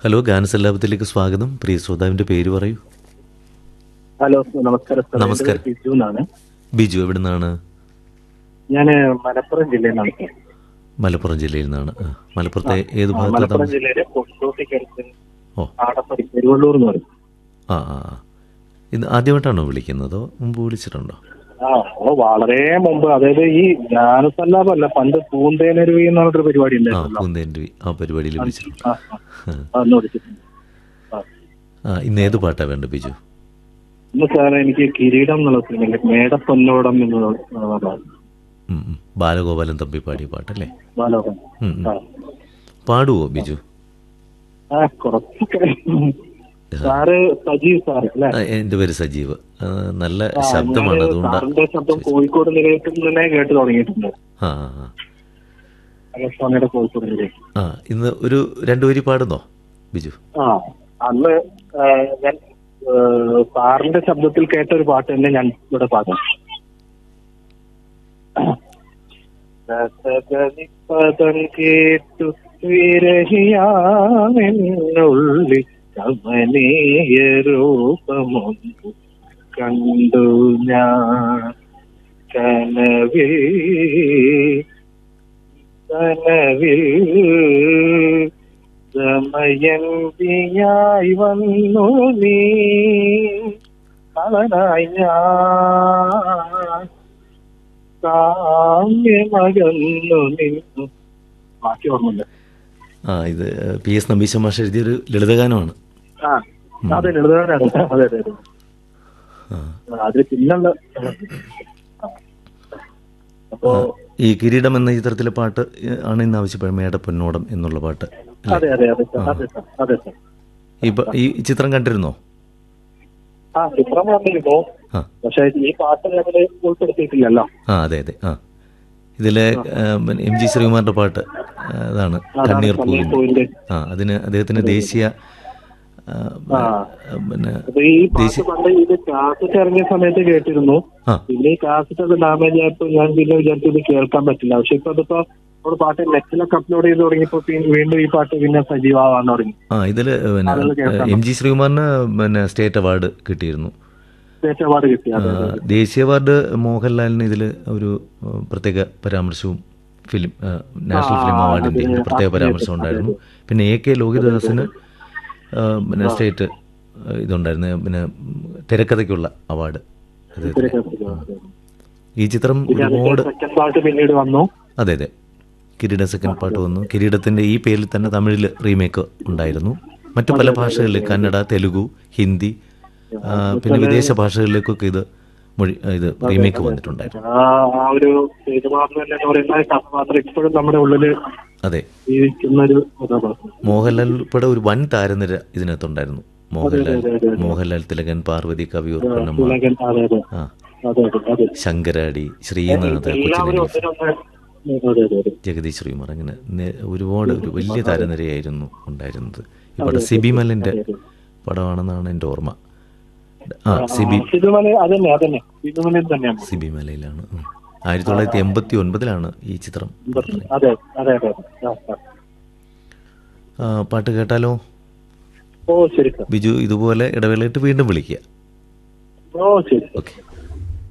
Hello ഗാനസല്ലാപത്തിലേക്ക് സ്വാഗതം പ്രിയ ശ്രോതാവിന്റെ പേര് പറയൂ ഹലോ നമസ്കാരം സാർ. നമസ്കാരം. എൻ്റെ പേര് ബിജു എന്നാണ് ബിജു എവിടെ നിന്നാണ് ഞാൻ മലപ്പുറം ജില്ലയിൽ നിന്നാണ് സാർ. മലപ്പുറം ജില്ലയിൽ നിന്നാണ് ആ, മലപ്പുറത്തെ ഏത് ആ, ഭാഗത്താണ് മലപ്പുറം താമസം ജില്ലയിലെ കൊണ്ടോട്ടിക്കടുത്ത് ഓ ആടപ്പടി പെരുവള്ളൂർ എന്ന് പറയും ആ ആ ആ. ഇത് ആദ്യമായിട്ടാണോ വിളിക്കുന്നതോ മുമ്പ് വിളിച്ചിട്ടുണ്ടോ ആ ഓ വളരെ മുമ്പ് അതായത് ഈ ഗാനസല്ലാപല്ല പണ്ട് പൂന്തേനരുവി എന്ന് പറഞ്ഞൊരു പരിപാടി ആ ഉണ്ടായിരുന്നല്ലോ പൂന്തേൻ്റെ ആ പരിപാടിയിൽ വിളിച്ചിട്ടുണ്ട് ആ, ആ. അന്ന് വിളിച്ചിട്ടുണ്ട് ആ. ആ ഇന്ന് ഏത് പാട്ടാ വേണ്ട ബിജു ഇന്ന് സാറേ എനിക്ക് കിരീടം എന്നുള്ള സിനിമയിലെ മേടപ്പൊന്നോടം എന്നുള്ള ആ, പാട്ട്. ഉം, ഉം. ബാലഗോപാലൻ തമ്പി പാടിയ പാട്ടല്ലേ ബാലോകം ഉം, ഉം. ആ. പാടുവോ ബിജു ആ കുറച്ചൊക്കെ സാറ് സജീവ് സാറ് അല്ലേ ആ, എൻ്റെ പേര് സജീവ് ആ, നല്ല ആ, ശബ്ദമാണ് ഞാന് അതുകൊണ്ട് സാറിന്റെ ശബ്ദം കോഴിക്കോട് നിലയത്തിൽ തന്നെ കേട്ട് തുടങ്ങിയിട്ടുണ്ട് ആ ആ, ആ. ആകാശവാണിയുടെ കോഴിക്കോട് നിലയം ആ ഇന്ന് ഒരു രണ്ടു വരി പാടുന്നോ ബിജു ആ അന്ന് ആ, ഞാൻ ആ, സാറിന്റെ ശബ്ദത്തിൽ കേട്ട ഒരു പാട്ട് തന്നെ ഞാൻ ഇവിടെ പാടാം പദം കേട്ടു വിരഹിയാമെന്നുള്ളിൽ കമനീയ രൂപമൊന്നു കണ്ടു ഞാൻ കനവിൽ കനവിൽ ദമയന്തിയായി വന്നു നീ കളനായി ഞാൻ കാമ്യമകന്നു നിന്നു ബാക്കി ഓർമ്മയില്ല ആ ഇത് പി എസ് നമ്പീശ മാഷ് എഴുതിയൊരു ലളിതഗാനമാണ് ആ അതെ ലളിതകാരാണ് അതെ അതെ അതെ ആ. അതിൽ പിന്നുള്ള അപ്പോ ഈ കിരീടം എന്ന ചിത്രത്തിലെ പാട്ട് ആണ് ഇന്ന് ആവശ്യപ്പെടുന്നത് മേട പൊന്നോടം എന്നുള്ള പാട്ട് അതെ അതെ അതെ സാർ അതെ സാർ അതെ സാർ ഈ പ- ഈ ചിത്രം കണ്ടിരുന്നോ ആ ചിത്രം വന്നിരുന്നു ആ പക്ഷെ ഈ പാട്ട് ഞങ്ങള് ഉൾപ്പെടുത്തിയിട്ടില്ലല്ലോ ആ അതെ അതെ ആ ഇതിലെ എം ജി ശ്രീകുമാറിന്റെ പാട്ട് ആ, അതാണ് കണ്ണീർ പൂവിൻ്റെ പൂവിന്റെ ആ അതിന് അദ്ദേഹത്തിന് ദേശീയ ആ, ആ. പിന്നെ അപ്പൊ ഈ പാട്ട് പണ്ട് ഇത് കാസറ്റ് ഇറങ്ങിയ സമയത്ത് കേട്ടിരുന്നു ആ പിന്നെ ഈ കാസറ്റ് ഒക്കെ ഡാമേജ് ആയപ്പോ ഞാൻ പിന്നെ വിചാരിച്ചു ഇത് കേൾക്കാൻ പറ്റില്ല പക്ഷെ ഇപ്പൊ അതിപ്പോ ഒരു പാട്ട് നെറ്റിലൊക്കെ അപ്ലോഡ് ചെയ്ത് തുടങ്ങിയപ്പോ പിന്നെ വീണ്ടും ഈ പാട്ട് പിന്നെ സജീവമാവാൻ തുടങ്ങി ആ ഇതില് പിന്നെ ആളുകൾ കേൾക്കാൻ എം ജി ശ്രീകുമാറിന് പിന്നെ സ്റ്റേറ്റ് അവാർഡ് കിട്ടിയിരുന്നു സ്റ്റേറ്റ് അവാർഡ് കിട്ടി അതെ ആ, ദേശീയ അവാർഡ് മോഹൻലാലിന് ഇതിൽ ഒരു ആ, പ്രത്യേക പരാമർശവും ഫിലിം ആ, നാഷണൽ ഫിലിം അവാർഡിന്റെ ഒരു പ്രത്യേക പരാമർശം ഉണ്ടായിരുന്നു പിന്നെ എ കെ ലോഹിതദാസിന് ആ, പിന്നെ സ്റ്റേറ്റ് ആ, ഇതുണ്ടായിരുന്നു പിന്നെ തിരക്കഥയ്ക്കുള്ള അവാർഡ് അദ്ദേഹത്തിന് ഈ ചിത്രം ഒരുപാട് സെക്കൻഡ് പാർട്ട് പിന്നീട് വന്നു അതെ അതെ കിരീട സെക്കൻഡ് പാർട്ട് വന്നു കിരീടത്തിന്റെ ഈ പേരിൽ തന്നെ തമിഴിൽ റീമേക്ക് ഉണ്ടായിരുന്നു മറ്റു പല ഭാഷകളിൽ കന്നഡ തെലുഗു ഹിന്ദി ആ, പിന്നെ വിദേശ ഭാഷകളിലേക്കൊക്കെ ഇത് മൊഴി ഇത് റീമേക്ക് വന്നിട്ടുണ്ടായിരുന്നു ആ ആ ഒരു സേതുമാധവൻ എന്ന് പറയുന്ന കഥാപാത്രം ഇപ്പോഴും നമ്മുടെ ഉള്ളില് അതെ ജീവിക്കുന്ന ഒരു കഥാപാത്രം മോഹൻലാൽ ഉൾപ്പെടെ ഒരു വൻ താരനിര ഇതിനകത്തുണ്ടായിരുന്നു മോഹൻലാൽ മോഹൻലാൽ തിലകൻ പാർവതി കവിയൂർ പൊന്നമ്മ തിലകൻ, അതെ അതെ ആ അതെ അതെ അതെ ശങ്കരാടി ശ്രീനാഥ് എല്ലാവരും കൊച്ചിൻ ഒന്നിനൊന്ന് അതെ അതെ അതെ ജഗദീഷ് ശ്രീമാർ അങ്ങനെ നെ- ഒരുപാട് ഒരു വലിയ താരനിരയായിരുന്നു ഉണ്ടായിരുന്നത് ഈ പടം സിബി മലിന്റെ പടമാണെന്നാണ് എൻ്റെ ഓർമ്മ ആ സിബി സിബിമല അതന്നെ അതന്നെ സിബിമലയിൽ തന്നെയാണ് സിബി മലയിലാണ് ഉം. ആയിരത്തി തൊള്ളായിരത്തി എൺപത്തി ഒൻപതിലാണ് ഈ ചിത്രം പുറത്തിറങ്ങിയത്. അതെ അതെ അതെ അതെ ആ, ആ. ആ, പാട്ട് കേട്ടാലോ ഓ ശരി സാർ ബിജു ഇതുപോലെ ഇടവേളയിട്ട് വീണ്ടും വിളിക്കുക ഓ ശരി ഓക്കെ